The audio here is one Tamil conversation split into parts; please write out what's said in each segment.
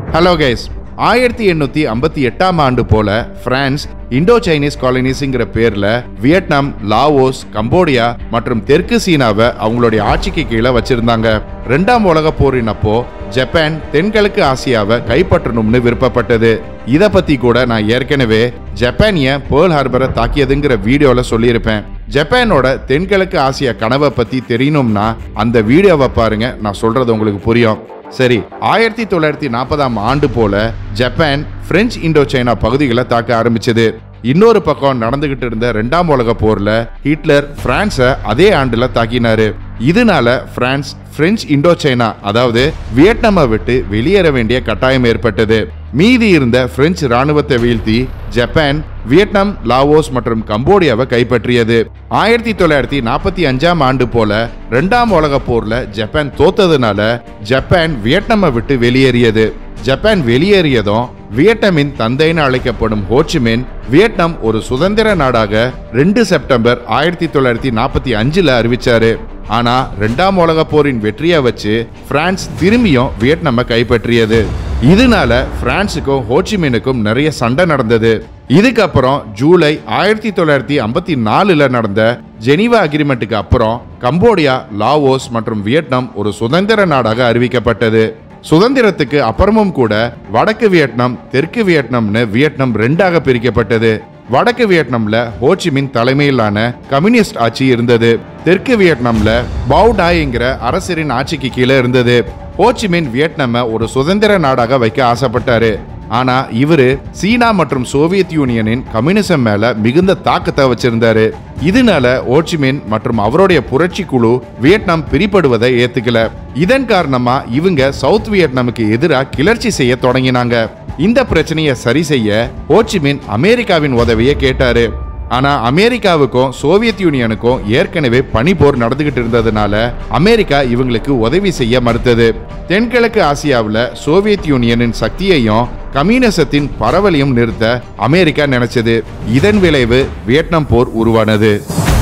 ஹலோ கைஸ் ஆயிரத்தி எண்ணூத்தி ஐம்பத்தி எட்டாம் ஆண்டு போல பிரான்ஸ் இண்டோ சைனீஸ் காலனிஸ்ங்கிற பேர்ல வியட்நாம் லாவோஸ் கம்போடியா மற்றும் தெற்கு சீனாவை அவங்களுடைய ஆட்சிக்கு கீழே வச்சிருந்தாங்க ரெண்டாம் உலக போரின் அப்போ ஜப்பான் தென்கிழக்கு ஆசியாவை கைப்பற்றணும்னு விருப்பப்பட்டது இத பத்தி கூட நான் ஏற்கனவே ஜப்பானிய பேர்ல் ஹார்பரை தாக்கியதுங்கிற வீடியோல சொல்லியிருப்பேன் ஜப்பானோட தென்கிழக்கு ஆசியா கனவை பத்தி தெரியணும்னா அந்த வீடியோவை பாருங்க நான் சொல்றது உங்களுக்கு புரியும் சரி ஆயிரத்தி தொள்ளாயிரத்தி நாற்பதாம் ஆண்டு போல ஜப்பான் பிரெஞ்சு இண்டோ சைனா பகுதிகளை தாக்க ஆரம்பிச்சது இன்னொரு பக்கம் நடந்துகிட்டு இருந்த ரெண்டாம் உலக போர்ல ஹிட்லர் பிரான்ஸை அதே ஆண்டுல தாக்கினாரு இதனால பிரான்ஸ் பிரெஞ்சு இண்டோ சைனா அதாவது வியட்நாமை விட்டு வெளியேற வேண்டிய கட்டாயம் ஏற்பட்டது மீதி இருந்த பிரெஞ்சு ராணுவத்தை வீழ்த்தி ஜப்பான் வியட்நாம் லாவோஸ் மற்றும் கம்போடியாவை கைப்பற்றியது ஆயிரத்தி தொள்ளாயிரத்தி நாற்பத்தி அஞ்சாம் ஆண்டு போல ரெண்டாம் உலக போர்ல ஜப்பான் தோத்ததுனால ஜப்பான் வியட்நாமை விட்டு வெளியேறியது ஜப்பான் வெளியேறியதும் வியட்நாமின் தந்தைன்னு அழைக்கப்படும் ஹோச்சிமின் வியட்நாம் ஒரு சுதந்திர நாடாக ரெண்டு செப்டம்பர் ஆயிரத்தி தொள்ளாயிரத்தி நாற்பத்தி அஞ்சுல அறிவிச்சாரு ஆனா ரெண்டாம் உலக போரின் வெற்றியை வச்சு பிரான்ஸ் திரும்பியும் வியட்நாமை கைப்பற்றியது இதனால பிரான்ஸுக்கும் ஹோச்சிமினுக்கும் நிறைய சண்டை நடந்தது இதுக்கப்புறம் ஜூலை ஆயிரத்தி தொள்ளாயிரத்தி ஐம்பத்தி நாலுல நடந்த ஜெனீவா அக்ரிமெண்ட்டுக்கு அப்புறம் கம்போடியா லாவோஸ் மற்றும் வியட்நாம் ஒரு சுதந்திர நாடாக அறிவிக்கப்பட்டது சுதந்திரத்துக்கு அப்புறமும் கூட வடக்கு வியட்நாம் தெற்கு வியட்நாம்னு வியட்நாம் ரெண்டாக பிரிக்கப்பட்டது வடக்கு வியட்நாம்ல ஹோச்சிமின் தலைமையிலான கம்யூனிஸ்ட் ஆட்சி இருந்தது தெற்கு வியட்நாம்ல பவுடாய்ங்கிற அரசரின் ஆட்சிக்கு கீழே இருந்தது ஹோச்சிமின் வியட்நாம ஒரு சுதந்திர நாடாக வைக்க ஆசைப்பட்டாரு ஆனா இவரு சீனா மற்றும் சோவியத் யூனியனின் கம்யூனிசம் மேல மிகுந்த தாக்கத்தை வச்சிருந்தாரு இதனால ஓச்சிமின் மற்றும் அவருடைய புரட்சி குழு வியட்நாம் பிரிப்படுவதை ஏத்துக்கல இதன் காரணமா இவங்க சவுத் வியட்நாமுக்கு எதிராக கிளர்ச்சி செய்ய தொடங்கினாங்க இந்த பிரச்சனையை சரி செய்ய ஓச்சிமின் அமெரிக்காவின் உதவியை கேட்டாரு ஆனா அமெரிக்காவுக்கும் சோவியத் யூனியனுக்கும் ஏற்கனவே பனிப்போர் நடந்துகிட்டு இருந்ததுனால அமெரிக்கா இவங்களுக்கு உதவி செய்ய மறுத்தது தென்கிழக்கு ஆசியாவில் சோவியத் யூனியனின் சக்தியையும் கம்யூனிசத்தின் பரவலையும் நிறுத்த அமெரிக்கா நினைச்சது இதன் விளைவு வியட்நாம் போர் உருவானது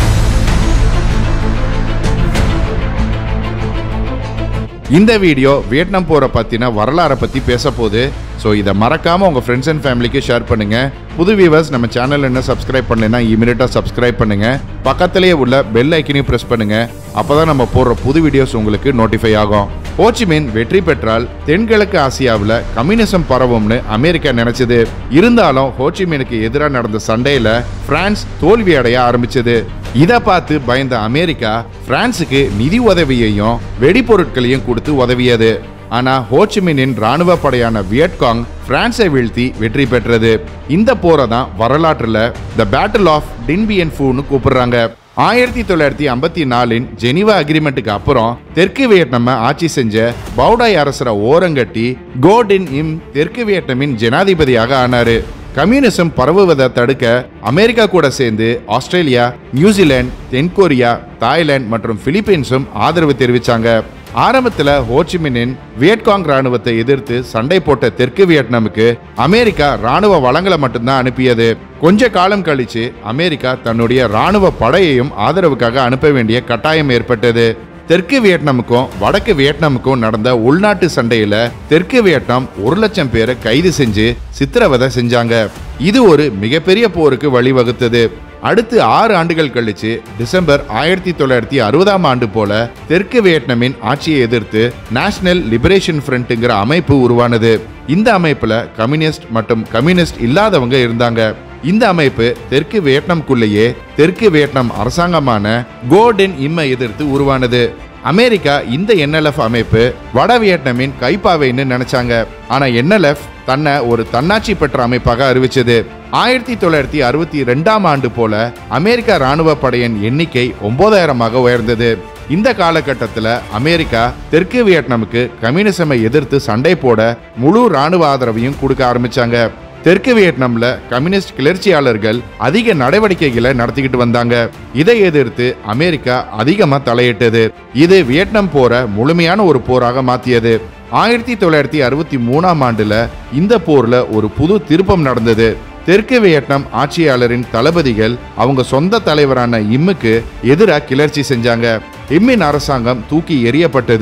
இந்த வீடியோ வியட்நாம் போரை பத்தின வரலாறை பத்தி பேச போகுது ஸோ இதை மறக்காம உங்க ஃப்ரெண்ட்ஸ் அண்ட் ஃபேமிலிக்கு ஷேர் பண்ணுங்க புது வியூவர்ஸ் நம்ம சேனல் என்ன சப்ஸ்கிரைப் பண்ணலைன்னா இமீடியட்டாக சப்ஸ்கிரைப் பண்ணுங்க பக்கத்திலேயே உள்ள பெல் ஐக்கனையும் ப்ரெஸ் பண்ணுங்க அப்பதான் நம்ம போடுற புது வீடியோஸ் உங்களுக்கு நோட்டிஃபை ஆகும் ஹோச்சிமின் வெற்றி பெற்றால் தென்கிழக்கு ஆசியாவில் கம்யூனிசம் பரவும்னு அமெரிக்கா நினைச்சது இருந்தாலும் ஹோச்சிமினுக்கு எதிராக நடந்த சண்டையில பிரான்ஸ் தோல்வி அடைய ஆரம்பிச்சது இதை பார்த்து பயந்த அமெரிக்கா பிரான்சுக்கு நிதி உதவியையும் வெடிபொருட்களையும் கொடுத்து உதவியது ஆனா ஹோச்சிமினின் ராணுவ படையான வியட்காங் பிரான்ஸை வீழ்த்தி வெற்றி பெற்றது இந்த போரை தான் வரலாற்றுல த பேட்டில் ஆஃப் டின்பியன் ஃபூன்னு கூப்பிடுறாங்க ஆயிரத்தி தொள்ளாயிரத்தி ஐம்பத்தி நாலின் ஜெனிவா அக்ரிமெண்ட்டுக்கு அப்புறம் தெற்கு வியட்நாம ஆட்சி செஞ்ச பவுடாய் அரசரை ஓரங்கட்டி கோடின் இம் தெற்கு வியட்நாமின் ஜனாதிபதியாக ஆனாரு கம்யூனிசம் பரவுவதை தடுக்க அமெரிக்கா கூட சேர்ந்து ஆஸ்திரேலியா நியூசிலாந்து தென்கொரியா தாய்லாந்து மற்றும் பிலிப்பீன்ஸும் ஆதரவு தெரிவிச்சாங்க ஆரம்பத்துல ஹோச்சிமினின் வியட்காங் ராணுவத்தை எதிர்த்து சண்டை போட்ட தெற்கு வியட்நாமுக்கு அமெரிக்கா ராணுவ வளங்களை மட்டும்தான் அனுப்பியது கொஞ்ச காலம் கழிச்சு அமெரிக்கா தன்னுடைய ராணுவ படையையும் ஆதரவுக்காக அனுப்ப வேண்டிய கட்டாயம் ஏற்பட்டது தெற்கு வியட்நாமுக்கும் வடக்கு வியட்நாமுக்கும் நடந்த உள்நாட்டு சண்டையில தெற்கு வியட்நாம் ஒரு லட்சம் பேரை கைது செஞ்சு சித்திரவதை செஞ்சாங்க இது ஒரு மிகப்பெரிய போருக்கு வழிவகுத்தது அடுத்து ஆறு ஆண்டுகள் கழிச்சு டிசம்பர் ஆயிரத்தி தொள்ளாயிரத்தி அறுபதாம் ஆண்டு போல தெற்கு வியட்நாமின் ஆட்சியை எதிர்த்து நேஷனல் லிபரேஷன் ஃப்ரண்ட்டுங்கிற அமைப்பு உருவானது இந்த அமைப்புல கம்யூனிஸ்ட் மற்றும் கம்யூனிஸ்ட் இல்லாதவங்க இருந்தாங்க இந்த அமைப்பு தெற்கு வியட்நாம்குள்ளேயே தெற்கு வியட்நாம் அரசாங்கமான கோர்டன் இம்மை எதிர்த்து உருவானது அமெரிக்கா இந்த என்எல்எஃப் அமைப்பு வட வியட்நாமின் கைப்பாவைன்னு நினைச்சாங்க ஆனா என்எல்எஃப் தன்னை ஒரு தன்னாட்சி பெற்ற அமைப்பாக அறிவிச்சது ஆயிரத்தி தொள்ளாயிரத்தி அறுபத்தி ரெண்டாம் ஆண்டு போல அமெரிக்கா ராணுவ படையின் எண்ணிக்கை ஒன்பதாயிரமாக உயர்ந்தது இந்த காலகட்டத்தில் அமெரிக்கா தெற்கு வியட்நாமுக்கு கம்யூனிசமை எதிர்த்து சண்டை போட முழு ராணுவ ஆதரவையும் கொடுக்க ஆரம்பிச்சாங்க தெற்கு வியட்நாம்ல கம்யூனிஸ்ட் கிளர்ச்சியாளர்கள் அதிக நடவடிக்கைகளை நடத்திக்கிட்டு வந்தாங்க இதை எதிர்த்து அமெரிக்கா அதிகமா தலையிட்டது இது வியட்நாம் போரை முழுமையான ஒரு போராக மாத்தியது ஆயிரத்தி தொள்ளாயிரத்தி அறுபத்தி மூணாம் ஆண்டுல இந்த போர்ல ஒரு புது திருப்பம் நடந்தது தெற்கு வியட்நாம் ஆட்சியாளரின் தளபதிகள் அவங்க சொந்த தலைவரான இம்முக்கு எதிராக கிளர்ச்சி செஞ்சாங்க இம்மின் அரசாங்கம் தூக்கி எறியப்பட்டது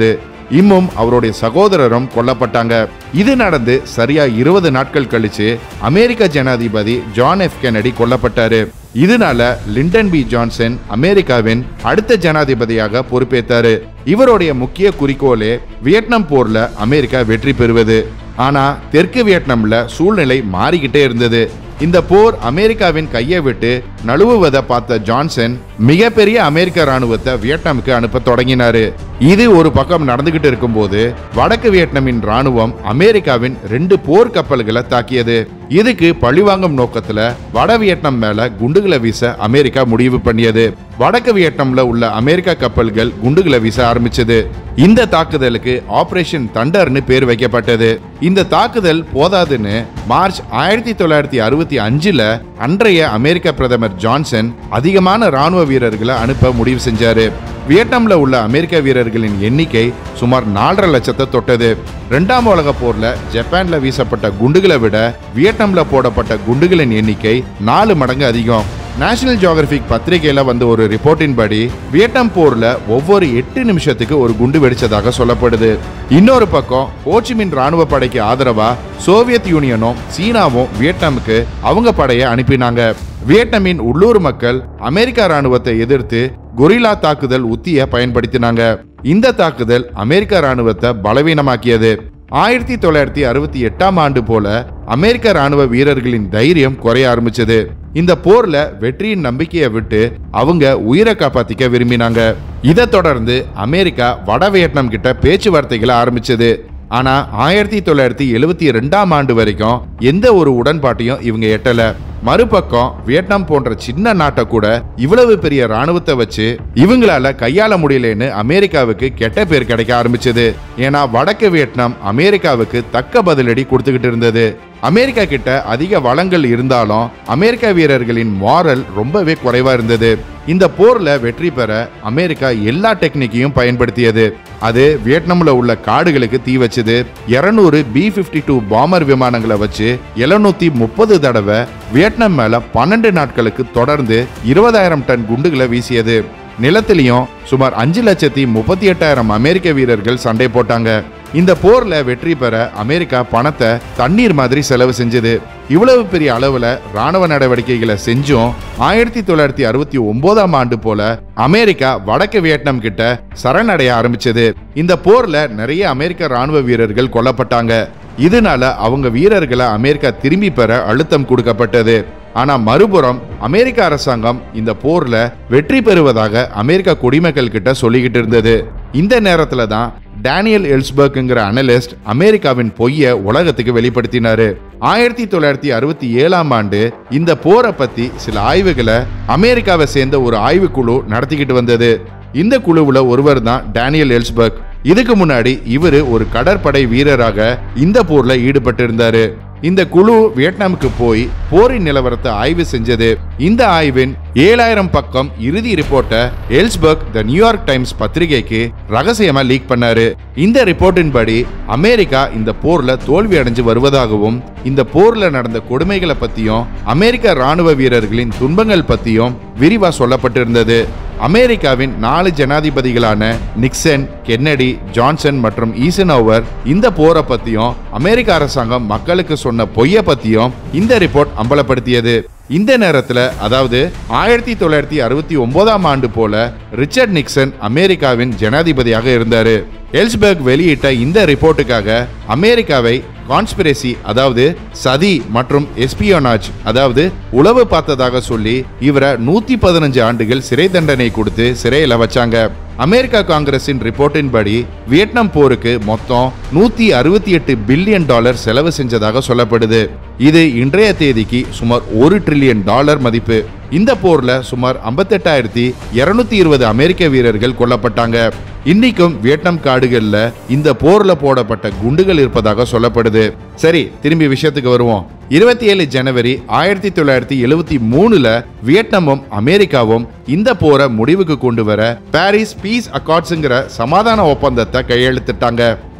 இம்மும் அவருடைய சகோதரரும் கொல்லப்பட்டாங்க இது நடந்து சரியா இருபது நாட்கள் கழிச்சு அமெரிக்க ஜனாதிபதி ஜான் எஃப் கெனடி கொல்லப்பட்டாரு இதனால லிண்டன் பி ஜான்சன் அமெரிக்காவின் அடுத்த ஜனாதிபதியாக பொறுப்பேற்றாரு இவருடைய முக்கிய குறிக்கோளே வியட்நாம் போர்ல அமெரிக்கா வெற்றி பெறுவது ஆனா தெற்கு வியட்நாம்ல சூழ்நிலை மாறிக்கிட்டே இருந்தது இந்த போர் அமெரிக்காவின் கையை விட்டு நழுவுவதை பார்த்த ஜான்சன் மிகப்பெரிய அமெரிக்க ராணுவத்தை வியட்நாமுக்கு அனுப்ப தொடங்கினாரு இது ஒரு பக்கம் நடந்துகிட்டு இருக்கும்போது வடக்கு வியட்நாமின் ராணுவம் அமெரிக்காவின் ரெண்டு போர் கப்பல்களை தாக்கியது இதுக்கு பழிவாங்கும் நோக்கத்துல வட வியட்நாம் மேல குண்டுகளை வீச அமெரிக்கா முடிவு பண்ணியது வடக்கு வியட்நாம்ல உள்ள அமெரிக்க கப்பல்கள் குண்டுகளை வீச ஆரம்பிச்சது இந்த தாக்குதலுக்கு ஆபரேஷன் தண்டர்னு பேர் வைக்கப்பட்டது இந்த தாக்குதல் போதாதுன்னு மார்ச் ஆயிரத்தி தொள்ளாயிரத்தி அறுபத்தி அஞ்சுல அன்றைய அமெரிக்க பிரதமர் ஜான்சன் அதிகமான ராணுவ வீரர்களை அனுப்ப முடிவு செஞ்சாரு வியட்நாம்ல உள்ள அமெரிக்க வீரர்களின் எண்ணிக்கை சுமார் நாலரை லட்சத்தை தொட்டது ரெண்டாம் உலக போர்ல ஜப்பான்ல வீசப்பட்ட குண்டுகளை விட வியட்நாம்ல போடப்பட்ட குண்டுகளின் எண்ணிக்கை நாலு மடங்கு அதிகம் நேஷனல் ஜியோகிராபிக் பத்திரிகையில வந்த ஒரு ரிப்போர்ட்டின் படி வியட்நாம் போர்ல ஒவ்வொரு எட்டு நிமிஷத்துக்கு ஒரு குண்டு வெடிச்சதாக சொல்லப்படுது இன்னொரு பக்கம் ஹோச்சிமின் ராணுவ படைக்கு ஆதரவா சோவியத் யூனியனும் சீனாவும் வியட்நாமுக்கு அவங்க படையை அனுப்பினாங்க வியட்நாமின் உள்ளூர் மக்கள் அமெரிக்க ராணுவத்தை எதிர்த்து கொரில்லா தாக்குதல் உத்திய பயன்படுத்தினாங்க இந்த தாக்குதல் அமெரிக்க ராணுவத்தை பலவீனமாக்கியது ஆயிரத்தி தொள்ளாயிரத்தி அறுபத்தி எட்டாம் ஆண்டு போல அமெரிக்க ராணுவ வீரர்களின் தைரியம் குறைய ஆரம்பிச்சது இந்த போர்ல வெற்றியின் நம்பிக்கையை விட்டு அவங்க உயிரை காப்பாத்திக்க விரும்பினாங்க இதை தொடர்ந்து அமெரிக்கா வட வியட்நாம் கிட்ட பேச்சுவார்த்தைகளை ஆரம்பிச்சது ஆனா ஆயிரத்தி தொள்ளாயிரத்தி எழுவத்தி ரெண்டாம் ஆண்டு வரைக்கும் எந்த ஒரு உடன்பாட்டையும் இவங்க எட்டல மறுபக்கம் வியட்நாம் போன்ற சின்ன நாட்டை கூட இவ்வளவு பெரிய ராணுவத்தை வச்சு இவங்களால கையாள முடியலன்னு அமெரிக்காவுக்கு கெட்ட பேர் கிடைக்க ஆரம்பிச்சது ஏன்னா வடக்கு வியட்நாம் அமெரிக்காவுக்கு தக்க பதிலடி கொடுத்துக்கிட்டு இருந்தது அமெரிக்கா கிட்ட அதிக வளங்கள் இருந்தாலும் அமெரிக்க வீரர்களின் மாரல் ரொம்பவே குறைவா இருந்தது இந்த போர்ல வெற்றி பெற அமெரிக்கா எல்லா டெக்னிக்கையும் பயன்படுத்தியது அது வியட்நாம்ல உள்ள காடுகளுக்கு தீ வச்சது 200 பி பிப்டி டூ பாமர் விமானங்களை வச்சு எழுநூத்தி முப்பது தடவை வியட்நாம் மேல பன்னெண்டு நாட்களுக்கு தொடர்ந்து இருபதாயிரம் டன் குண்டுகளை வீசியது நிலத்திலையும் சுமார் அஞ்சு லட்சத்தி முப்பத்தி எட்டாயிரம் அமெரிக்க வீரர்கள் சண்டை போட்டாங்க இந்த போர்ல வெற்றி பெற அமெரிக்கா பணத்தை தண்ணீர் மாதிரி செலவு செஞ்சது இவ்வளவு பெரிய அளவுல ராணுவ நடவடிக்கைகளை செஞ்சும் ஆயிரத்தி தொள்ளாயிரத்தி அறுபத்தி ஒன்பதாம் ஆண்டு போல அமெரிக்கா வடக்கு வியட்நாம் கிட்ட சரணடைய ஆரம்பிச்சது இந்த போர்ல நிறைய அமெரிக்க ராணுவ வீரர்கள் கொல்லப்பட்டாங்க இதனால அவங்க வீரர்களை அமெரிக்கா திரும்பி பெற அழுத்தம் கொடுக்கப்பட்டது ஆனா மறுபுறம் அமெரிக்க அரசாங்கம் இந்த போர்ல வெற்றி பெறுவதாக அமெரிக்க குடிமக்கள் கிட்ட சொல்லிக்கிட்டு இருந்தது இந்த நேரத்துல தான் டேனியல் எல்ஸ்பர்க்ங்கிற அனலிஸ்ட் அமெரிக்காவின் பொய்ய உலகத்துக்கு வெளிப்படுத்தினாரு ஆயிரத்தி தொள்ளாயிரத்தி அறுபத்தி ஏழாம் ஆண்டு இந்த போரை பத்தி சில ஆய்வுகளை அமெரிக்காவை சேர்ந்த ஒரு ஆய்வுக்குழு நடத்திக்கிட்டு வந்தது இந்த குழுவுல ஒருவர் தான் டேனியல் எல்ஸ்பர்க் இதுக்கு முன்னாடி இவரு ஒரு கடற்படை வீரராக இந்த போர்ல ஈடுபட்டு இருந்தாரு இந்த குழு வியட்நாமுக்கு போய் போரின் நிலவரத்தை ஆய்வு செஞ்சது இந்த ஆய்வின் ஏழாயிரம் பக்கம் இறுதி ரிப்போர்ட்டை எல்ஸ்பர்க் த நியூயார்க் டைம்ஸ் பத்திரிகைக்கு ரகசியமா லீக் பண்ணாரு இந்த ரிப்போர்ட்டின் படி அமெரிக்கா இந்த போர்ல தோல்வி அடைஞ்சு வருவதாகவும் இந்த போர்ல நடந்த கொடுமைகளை பத்தியும் அமெரிக்க ராணுவ வீரர்களின் துன்பங்கள் பத்தியும் விரிவா சொல்லப்பட்டிருந்தது அமெரிக்காவின் நாலு ஜனாதிபதிகளான நிக்சன் கென்னடி ஜான்சன் மற்றும் ஈசனோவர் இந்த போரை பத்தியும் அமெரிக்க அரசாங்கம் மக்களுக்கு சொன்ன பொய்ய பத்தியும் இந்த ரிப்போர்ட் அம்பலப்படுத்தியது இந்த நேரத்துல அதாவது ஆயிரத்தி தொள்ளாயிரத்தி அறுபத்தி ஒன்பதாம் ஆண்டு போல ரிச்சர்ட் நிக்சன் அமெரிக்காவின் ஜனாதிபதியாக இருந்தாரு எல்ஸ்பர்க் வெளியிட்ட இந்த ரிப்போர்ட்டுக்காக அமெரிக்காவை கான்ஸ்பிரசி அதாவது சதி மற்றும் எஸ்பியோனாஜ் அதாவது உளவு பார்த்ததாக சொல்லி இவரை நூத்தி பதினஞ்சு ஆண்டுகள் சிறை தண்டனை கொடுத்து சிறையில வச்சாங்க அமெரிக்கா காங்கிரசின் ரிப்போர்ட்டின் படி வியட்நாம் போருக்கு மொத்தம் நூத்தி அறுபத்தி எட்டு பில்லியன் டாலர் செலவு செஞ்சதாக சொல்லப்படுது இது இன்றைய தேதிக்கு சுமார் ஒரு ட்ரில்லியன் டாலர் மதிப்பு இந்த போர்ல சுமார் ஐம்பத்தெட்டாயிரத்தி இருநூத்தி இருபது அமெரிக்க வீரர்கள் கொல்லப்பட்டாங்க இன்னைக்கும் வியட்நாம் காடுகள்ல இந்த போர்ல போடப்பட்ட குண்டுகள் இருப்பதாக சொல்லப்படுது சரி திரும்பி விஷயத்துக்கு வருவோம் இருபத்தி ஏழு ஜனவரி ஆயிரத்தி தொள்ளாயிரத்தி எழுவத்தி மூணுல வியட்நாமும் அமெரிக்காவும் இந்த போரை முடிவுக்கு கொண்டு வர பாரிஸ் பீஸ் அக்கார்ட்ஸுங்கிற சமாதான ஒப்பந்தத்தை கையெழுத்திட்டாங்க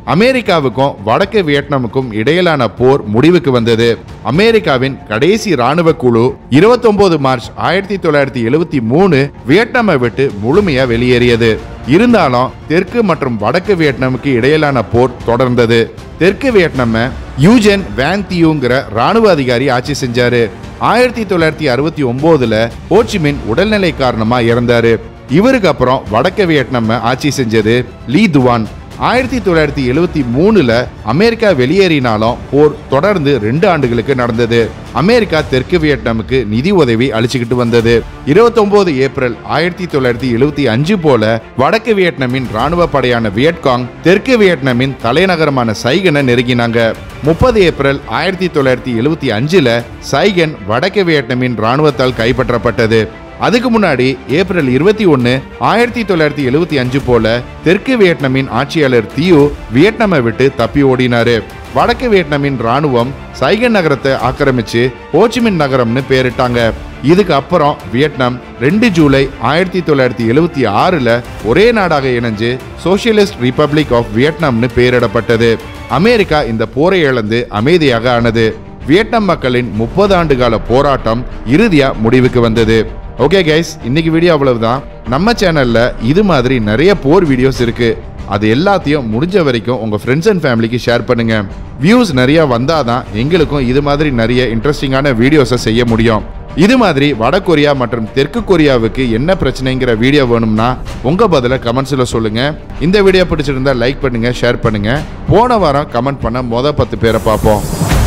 அமெரிக்காவுக்கும் வடக்கு வியட்நாமுக்கும் இடையிலான போர் முடிவுக்கு வந்தது அமெரிக்காவின் கடைசி ராணுவ குழு 29 மார்ச் ஆயிரத்தி தொள்ளாயிரத்தி எழுவத்தி மூணு வியட்நாமை விட்டு முழுமையா வெளியேறியது இருந்தாலும் தெற்கு மற்றும் வடக்கு வியட்நாமுக்கு இடையிலான போர் தொடர்ந்தது தெற்கு வியட்நாம யூஜென் வேன் தியூங்கிற ராணுவ அதிகாரி ஆட்சி செஞ்சாரு ஆயிரத்தி தொள்ளாயிரத்தி அறுபத்தி ஒன்பதுல ஹோச்சிமின் உடல்நிலை காரணமா இறந்தாரு இவருக்கு அப்புறம் வடக்கு வியட்நாம ஆட்சி செஞ்சது லீ துவான் ஆயிரத்தி தொள்ளாயிரத்தி எழுவத்தி மூணுல அமெரிக்கா வெளியேறினாலும் போர் தொடர்ந்து ரெண்டு ஆண்டுகளுக்கு நடந்தது அமெரிக்கா தெற்கு வியட்நாமுக்கு நிதி உதவி அளிச்சுக்கிட்டு வந்தது 29 ஏப்ரல் ஆயிரத்தி தொள்ளாயிரத்தி எழுவத்தி அஞ்சு போல வடக்கு வியட்நாமின் ராணுவ படையான வியட்காங் தெற்கு வியட்நாமின் தலைநகரமான சைகனை நெருங்கினாங்க முப்பது ஏப்ரல் ஆயிரத்தி தொள்ளாயிரத்தி எழுவத்தி அஞ்சுல சைகன் வடக்கு வியட்நாமின் ராணுவத்தால் கைப்பற்றப்பட்டது அதுக்கு முன்னாடி ஏப்ரல் இருபத்தி ஒன்னு ஆயிரத்தி தொள்ளாயிரத்தி எழுவத்தி அஞ்சு போல தெற்கு வியட்நாமின் ஆட்சியாளர் தியோ வியட்நாமை விட்டு தப்பி ஓடினாரு வடக்கு வியட்நாமின் ராணுவம் சைகன் நகரத்தை ஆக்கிரமிச்சு ஹோச்சிமின் நகரம்னு பேரிட்டாங்க இதுக்கு அப்புறம் வியட்நாம் ரெண்டு ஜூலை ஆயிரத்தி தொள்ளாயிரத்தி எழுவத்தி ஆறுல ஒரே நாடாக இணைஞ்சு சோசியலிஸ்ட் ரிப்பப்ளிக் ஆஃப் வியட்நாம்னு பெயரிடப்பட்டது அமெரிக்கா இந்த போரை இழந்து அமைதியாக ஆனது வியட்நாம் மக்களின் முப்பது ஆண்டு கால போராட்டம் இறுதியா முடிவுக்கு வந்தது ஓகே கைஸ் இன்னைக்கு வீடியோ அவ்வளவுதான் நம்ம சேனல்ல இது மாதிரி நிறைய போர் வீடியோஸ் இருக்கு அது எல்லாத்தையும் முடிஞ்ச வரைக்கும் உங்க ஃப்ரெண்ட்ஸ் அண்ட் ஃபேமிலிக்கு ஷேர் பண்ணுங்க வியூஸ் நிறைய வந்தாதான் எங்களுக்கும் இது மாதிரி நிறைய இன்ட்ரெஸ்டிங்கான வீடியோஸை செய்ய முடியும் இது மாதிரி வட கொரியா மற்றும் தெற்கு கொரியாவுக்கு என்ன பிரச்சனைங்கிற வீடியோ வேணும்னா உங்க பதில கமெண்ட்ஸ்ல சொல்லுங்க இந்த வீடியோ பிடிச்சிருந்தா லைக் பண்ணுங்க ஷேர் பண்ணுங்க போன வாரம் கமெண்ட் பண்ண மொத பத்து பேரை பார்ப்போம்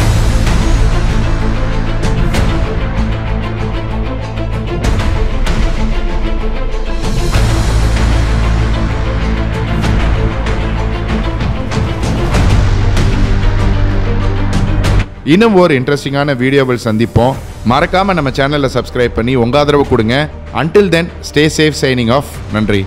இன்னும் ஒரு இன்ட்ரெஸ்டிங்கான வீடியோவில் சந்திப்போம் மறக்காம நம்ம சேனலை சப்ஸ்கிரைப் பண்ணி உங்க ஆதரவு கொடுங்க until then stay safe signing off நன்றி